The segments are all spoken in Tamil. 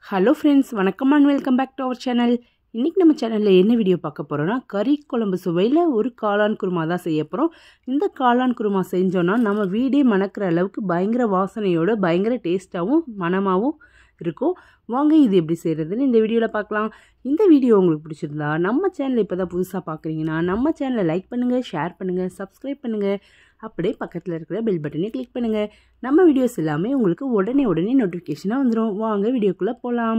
ஹலோ ஃப்ரெண்ட்ஸ் வணக்கம் and welcome back to our channel இன்றைக்கி நம்ம சேனலில் என்ன வீடியோ பார்க்க போகிறோன்னா கறி குழம்பு சுவையில் ஒரு காளான் குருமா தான் செய்ய போகிறோம் இந்த காளான் குருமா செஞ்சோன்னா நம்ம வீடே மணக்கிற அளவுக்கு பயங்கர வாசனையோட பயங்கர டேஸ்ட்டாகவும் மணமாகவும் இருக்கும் வாங்க இது எப்படி செய்கிறதுன்னு இந்த வீடியோவில் பார்க்கலாம் இந்த வீடியோ உங்களுக்கு பிடிச்சிருந்தா நம்ம சேனலை இப்போ தான் புதுசாக பார்க்குறீங்கன்னா நம்ம சேனலை லைக் பண்ணுங்கள் ஷேர் பண்ணுங்கள் சப்ஸ்கிரைப் பண்ணுங்கள் அப்படியே பக்கத்தில் இருக்கிற பெல் பட்டனை கிளிக் பண்ணுங்கள் நம்ம வீடியோஸ் எல்லாமே உங்களுக்கு உடனே உடனே நோட்டிஃபிகேஷனாக வந்துடும் வாங்க வீடியோக்குள்ளே போகலாம்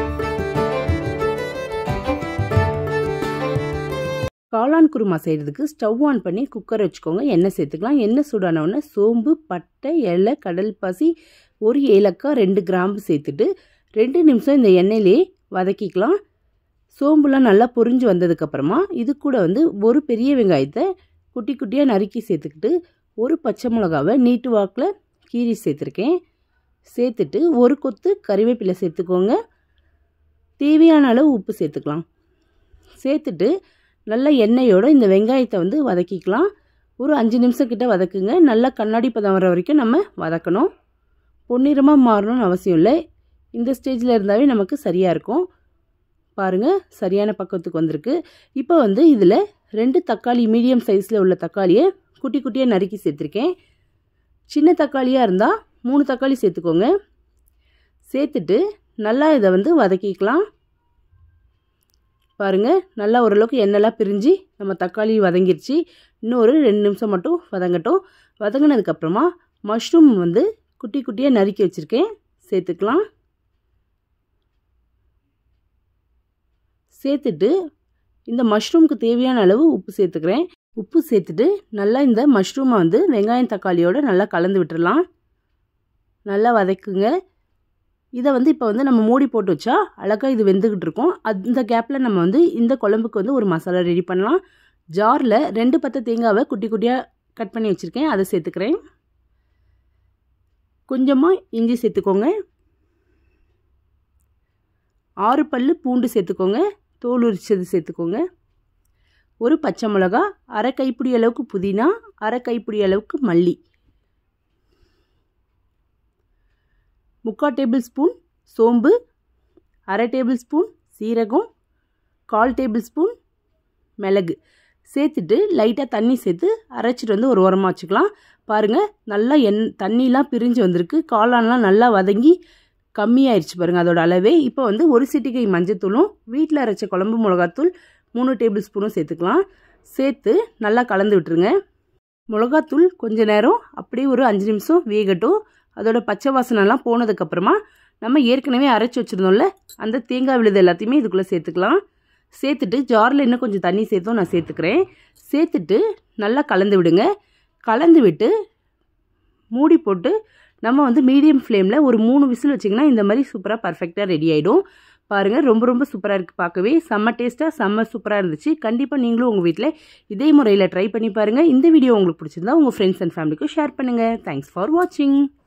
காளான் குருமா செய்கிறதுக்கு ஸ்டவ் ஆன் பண்ணி குக்கர் வச்சுக்கோங்க எண்ணெய் சேர்த்துக்கலாம் எண்ணெய் சூடானவுடனே சோம்பு பட்டை இலை கடல் பாசி ஒரு ஏலக்காய் ரெண்டு கிராம்பு சேர்த்துட்டு ரெண்டு நிமிஷம் இந்த எண்ணெயிலே வதக்கிக்கலாம் சோம்புலாம் நல்லா பொரிஞ்சு வந்ததுக்கப்புறமா இது கூட வந்து ஒரு பெரிய வெங்காயத்தை குட்டி குட்டியாக நறுக்கி சேர்த்துக்கிட்டு ஒரு பச்சை மிளகாவை நீட்டு வாக்கில் கீரி சேர்த்துருக்கேன் சேர்த்துட்டு ஒரு கொத்து கறிவேப்பிலை சேர்த்துக்கோங்க தேவையான அளவு உப்பு சேர்த்துக்கலாம் சேர்த்துட்டு நல்லா எண்ணெயோடு இந்த வெங்காயத்தை வந்து வதக்கிக்கலாம் ஒரு அஞ்சு நிமிஷம் கிட்ட வதக்குங்க நல்லா கண்ணாடி பதம் வர வரைக்கும் நம்ம வதக்கணும் பொன்னிறமாக மாறணும்னு அவசியம் இல்லை இந்த ஸ்டேஜில் இருந்தாவே நமக்கு சரியாக இருக்கும் பாருங்கள் சரியான பக்கத்துக்கு வந்திருக்கு இப்போ வந்து இதில் ரெண்டு தக்காளி மீடியம் சைஸில் உள்ள தக்காளியை குட்டி குட்டியாக நறுக்கி சேர்த்துருக்கேன் சின்ன தக்காளியாக இருந்தால் மூணு தக்காளி சேர்த்துக்கோங்க சேர்த்துட்டு நல்லா இதை வந்து வதக்கிக்கலாம் பாருங்கள் நல்லா ஓரளவுக்கு எண்ணெய்லாம் பிரிஞ்சு நம்ம தக்காளி வதங்கிருச்சு இன்னும் ஒரு ரெண்டு நிமிஷம் மட்டும் வதங்கட்டும் வதங்கினதுக்கப்புறமா மஷ்ரூம் வந்து குட்டி குட்டியாக நறுக்கி வச்சுருக்கேன் சேர்த்துக்கலாம் சேர்த்துட்டு இந்த மஷ்ரூமுக்கு தேவையான அளவு உப்பு சேர்த்துக்கிறேன் உப்பு சேர்த்துட்டு நல்லா இந்த மஷ்ரூமை வந்து வெங்காயம் தக்காளியோடு நல்லா கலந்து விட்டுறலாம் நல்லா வதக்குங்க இதை வந்து இப்போ வந்து நம்ம மூடி போட்டு வச்சா அழகாக இது வெந்துக்கிட்டு இருக்கும் அந்த கேப்பில் நம்ம வந்து இந்த குழம்புக்கு வந்து ஒரு மசாலா ரெடி பண்ணலாம் ஜாரில் ரெண்டு பத்து தேங்காவை குட்டி குட்டியாக கட் பண்ணி வச்சுருக்கேன் அதை சேர்த்துக்கிறேன் கொஞ்சமாக இஞ்சி சேர்த்துக்கோங்க ஆறு பல் பூண்டு சேர்த்துக்கோங்க தோல் உரிச்சது சேர்த்துக்கோங்க ஒரு பச்சை மிளகா அரை கைப்பிடி அளவுக்கு புதினா அரை கைப்பிடி அளவுக்கு மல்லி முக்கால் டேபிள் ஸ்பூன் சோம்பு அரை டேபிள் ஸ்பூன் சீரகம் கால் டேபிள் ஸ்பூன் மிளகு சேர்த்துட்டு லைட்டாக தண்ணி சேர்த்து அரைச்சிட்டு வந்து ஒரு உரமாக வச்சுக்கலாம் பாருங்கள் நல்லா எண் தண்ணிலாம் பிரிஞ்சு வந்திருக்கு காளான்லாம் நல்லா வதங்கி கம்மியாயிருச்சு பாருங்கள் அதோட அளவே இப்போ வந்து ஒரு சிட்டிகை மஞ்சத்தூளும் வீட்டில் அரைச்ச குழம்பு மிளகாத்தூள் மூணு டேபிள் ஸ்பூனும் சேர்த்துக்கலாம் சேர்த்து நல்லா கலந்து விட்டுருங்க மிளகாத்தூள் கொஞ்ச நேரம் அப்படியே ஒரு அஞ்சு நிமிஷம் வேகட்டும் அதோட பச்சை வாசனைலாம் போனதுக்கப்புறமா நம்ம ஏற்கனவே அரைச்சி வச்சுருந்தோம்ல அந்த தேங்காய் விழுது எல்லாத்தையுமே இதுக்குள்ளே சேர்த்துக்கலாம் சேர்த்துட்டு ஜாரில் இன்னும் கொஞ்சம் தண்ணி சேர்த்தும் நான் சேர்த்துக்கிறேன் சேர்த்துட்டு நல்லா கலந்து விடுங்க கலந்து விட்டு மூடி போட்டு நம்ம வந்து மீடியம் ஃப்ளேமில் ஒரு மூணு விசில் வச்சிங்கன்னா இந்த மாதிரி சூப்பராக பர்ஃபெக்டாக ரெடி ஆகிடும் பாருங்கள் ரொம்ப ரொம்ப சூப்பராக இருக்குது பார்க்கவே செம்ம டேஸ்ட்டாக செம்ம சூப்பராக இருந்துச்சு கண்டிப்பாக நீங்களும் உங்கள் வீட்டில் இதே முறையில் ட்ரை பண்ணி பாருங்கள் இந்த வீடியோ உங்களுக்கு பிடிச்சிருந்தா உங்கள் ஃப்ரெண்ட்ஸ் அண்ட் ஃபேமிலிக்கும் ஷேர் பண்ணுங்கள் தேங்க்ஸ் ஃபார் வாட்சிங்